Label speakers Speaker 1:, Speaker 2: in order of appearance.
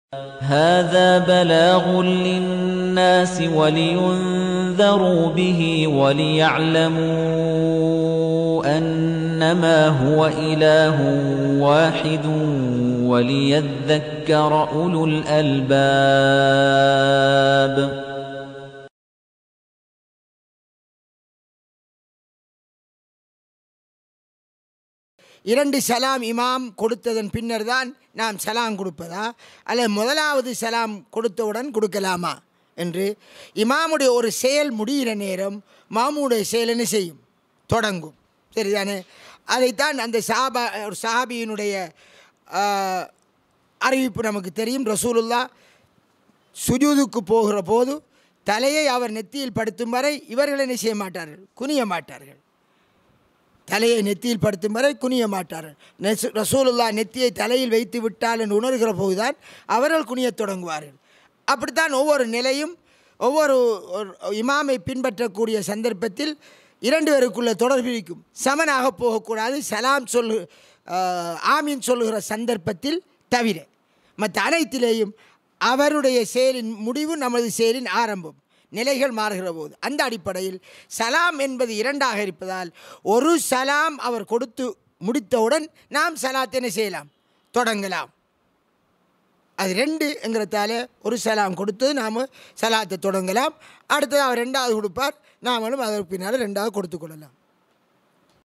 Speaker 1: هذا بلاغ للناس ولينذروا به وليعلموا أنما هو إله واحد وليذكر أولو الألباب
Speaker 2: இரண்டு சலாம் இமாம் கொடுத்ததன் பின்னர் தான் நாம் சலாம் கொடுப்பதா அல்லது முதலாவது சலாம் கொடுத்தவுடன் கொடுக்கலாமா என்று இமாமுடைய ஒரு செயல் முடிகிற நேரம் மாமுடைய செயல் என்ன செய்யும் தொடங்கும் சரிதானே அதைத்தான் அந்த சாபா ஒரு சாபியினுடைய அறிவிப்பு நமக்கு தெரியும் ரசூலுல்லா சுஜூதுக்கு போகிற போது தலையை அவர் நெத்தியில் படுத்தும் வரை இவர்கள் என்ன செய்ய மாட்டார்கள் குனிய மாட்டார்கள் தலையை நெத்தியில் படுத்தும் வரை குனிய மாட்டார்கள் நெசு ரசூலுல்லா நெத்தியை தலையில் வைத்து விட்டால் என்று உணர்கிற போதுதான் அவர்கள் குனியத் தொடங்குவார்கள் அப்படித்தான் ஒவ்வொரு நிலையும் ஒவ்வொரு ஒரு இமாமை பின்பற்றக்கூடிய சந்தர்ப்பத்தில் இரண்டு பேருக்குள்ள தொடர்பு இருக்கும் சமனாக போகக்கூடாது சலாம் சொல்லு ஆமீன் சொல்லுகிற சந்தர்ப்பத்தில் தவிர மற்ற அனைத்திலேயும் அவருடைய செயலின் முடிவு நமது செயலின் ஆரம்பம் நிலைகள் மாறுகிற போது அந்த அடிப்படையில் சலாம் என்பது இரண்டாக இருப்பதால் ஒரு சலாம் அவர் கொடுத்து முடித்தவுடன் நாம் சலாத் என்ன செய்யலாம் தொடங்கலாம் அது ரெண்டு என்கிறதால ஒரு சலாம் கொடுத்து நாம் சலாத்தை தொடங்கலாம் அடுத்தது அவர் ரெண்டாவது கொடுப்பார் நாமளும் அதற்கு பின்னால் ரெண்டாவது கொடுத்து கொள்ளலாம்